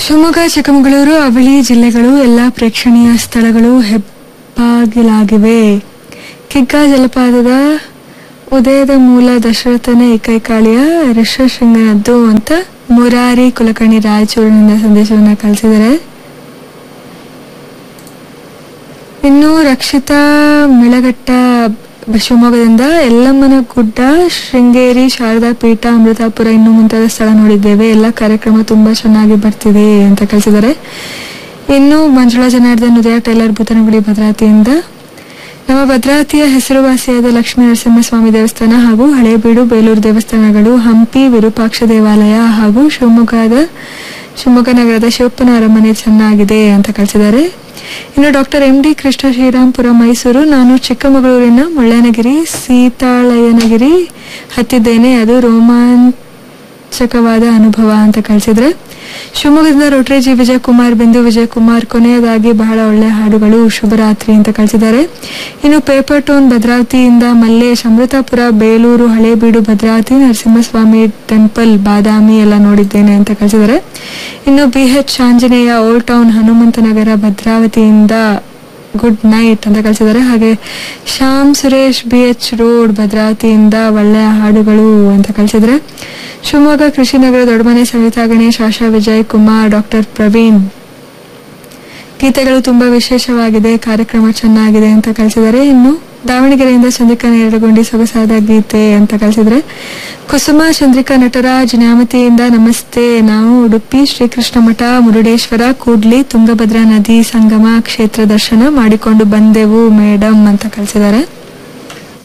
ಶಿವಮೊಗ್ಗ ಚಿಕ್ಕಮಗಳೂರು ಅವಳಿ ಜಿಲ್ಲೆಗಳು ಎಲ್ಲ ಪ್ರೇಕ್ಷಣೀಯ ಸ್ಥಳಗಳು ಹೆಬ್ಬಾಗಿಲಾಗಿವೆ ಕಿಗ್ಗ ಜಲಪಾತದ ಉದಯದ ಮೂಲ ದಶರಥನ ಏಕೈಕಾಳಿಯ ಋಷಶೃಂಗನದ್ದು ಅಂತ ಮುರಾರಿ ಕುಲಕರ್ಣಿ ರಾಯಚೂರಿನಿಂದ ಸಂದೇಶವನ್ನ ಕಳಿಸಿದ್ದಾರೆ ಇನ್ನು ರಕ್ಷಿತಾ ಮಿಳಗಟ್ಟ ಶಿವಮೊಗ್ಗದಿಂದ ಯಲ್ಲಮ್ಮನ ಗುಡ್ಡ ಶೃಂಗೇರಿ ಶಾರದಾ ಪೀಠ ಅಮೃತಾಪುರ ಇನ್ನು ಮುಂತಾದ ಸ್ಥಳ ನೋಡಿದ್ದೇವೆ ಎಲ್ಲ ಕಾರ್ಯಕ್ರಮ ತುಂಬಾ ಚೆನ್ನಾಗಿ ಬರ್ತಿದೆ ಅಂತ ಕಳಿಸಿದ್ದಾರೆ ಇನ್ನು ಮಂಜುಳಾ ಜನಾರ್ದನ್ ಉದಯ ಟೈಲರ್ ಬುತನಗುಡಿ ಭದ್ರಾವತಿಯಿಂದ ನಮ್ಮ ಭದ್ರಾವತಿಯ ಹೆಸರುವಾಸಿಯಾದ ಲಕ್ಷ್ಮೀ ನರಸಿಂಹಸ್ವಾಮಿ ದೇವಸ್ಥಾನ ಹಾಗೂ ಹಳೇಬೀಡು ಬೇಲೂರು ದೇವಸ್ಥಾನಗಳು ಹಂಪಿ ವಿರೂಪಾಕ್ಷ ದೇವಾಲಯ ಹಾಗೂ ಶಿವಮೊಗ್ಗದ ಶಿವಮೊಗ್ಗ ನಗರದ ಶಿವಪ್ಪನ ಅರಮನೆ ಚೆನ್ನಾಗಿದೆ ಅಂತ ಕಳಿಸಿದ್ದಾರೆ ಇನ್ನು doctor M D Krishna Shrirampura Mysuru ನಾನು ಚಿಕ್ಕಮಗಳೂರಿನ ಮುಳ್ಳಯ್ಯನಗಿರಿ ಸೀತಾಳಯ್ಯನಗಿರಿ ಹತ್ತಿದ್ದೇನೆ ಅದು ರೋಮಾಂಚಕವಾದ ಅನುಭವ ಅಂತ ಕಳಿಸಿದ್ರೆ ಶಿವಮೊಗ್ಗದಿಂದ ರೋಟರಿ ಜಿ ವಿಜಯಕುಮಾರ್ ಬಿಂದು ವಿಜಯಕುಮಾರ್ ಕೊನೆಯದಾಗಿ ಬಹಳ ಒಳ್ಳೆ ಹಾಡುಗಳು ಶುಭರಾತ್ರಿ ಅಂತ ಕಳಿಸಿದ್ದಾರೆ ಇನ್ನು ಪೇಪರ್ ಟೋನ್ ಭದ್ರಾವತಿಯಿಂದ ಮಲ್ಲೇಶ್ ಅಮೃತಾಪುರ ಬೇಲೂರು ಹಳೇಬೀಡು ಭದ್ರಾವತಿ ನರಸಿಂಹಸ್ವಾಮಿ ಟೆಂಪಲ್ ಬಾದಾಮಿ ಎಲ್ಲ ನೋಡಿದ್ದೇನೆ ಅಂತ ಕಳಿಸಿದ್ದಾರೆ ಇನ್ನು B H Anjaneya old town Hanumanthanagara ಭದ್ರಾವತಿಯಿಂದ ಗುಡ್ ನೈಟ್ ಅಂತ ಕಳಿಸಿದ್ದಾರೆ ಹಾಗೆ Shyam Suresh B H road ಭದ್ರಾವತಿಯಿಂದ ಒಳ್ಳೆಯ ಹಾಡುಗಳು ಅಂತ ಕಳಿಸಿದ್ರೆ ಶಿವಮೊಗ್ಗ ಕೃಷಿನಗರ ದೊಡ್ಡಮನೆ ಸವಿತಾ ಗಣೇಶ್ ಆಶಾ ವಿಜಯ್ ಕುಮಾರ್ ಡಾಕ್ಟರ್ ಪ್ರವೀಣ್ ಗೀತೆಗಳು ತುಂಬಾ ವಿಶೇಷವಾಗಿದೆ ಕಾರ್ಯಕ್ರಮ ಚೆನ್ನಾಗಿದೆ ಅಂತ ಕಳಿಸಿದ್ದಾರೆ ಇನ್ನು ದಾವಣಗೆರೆಯಿಂದ ಚಂದ್ರಿಕಾ ನೇರಳಗೊಂಡಿ ಸೊಗಸಾದ ಗೀತೆ ಅಂತ ಕಳಿಸಿದ್ರೆ ಕುಸುಮ ಚಂದ್ರಿಕಾ ನಟರಾಜ್ ನ್ಯಾಮತಿಯಿಂದ ನಮಸ್ತೆ ನಾವು ಉಡುಪಿ ಶ್ರೀಕೃಷ್ಣ ಮಠ ಮುರುಡೇಶ್ವರ ಕೂಡ್ಲಿ ತುಂಗಭದ್ರಾ ನದಿ ಸಂಗಮ ಕ್ಷೇತ್ರ ದರ್ಶನ ಮಾಡಿಕೊಂಡು ಬಂದೆವು ಮೇಡಮ್ ಅಂತ ಕಳಿಸಿದ್ದಾರೆ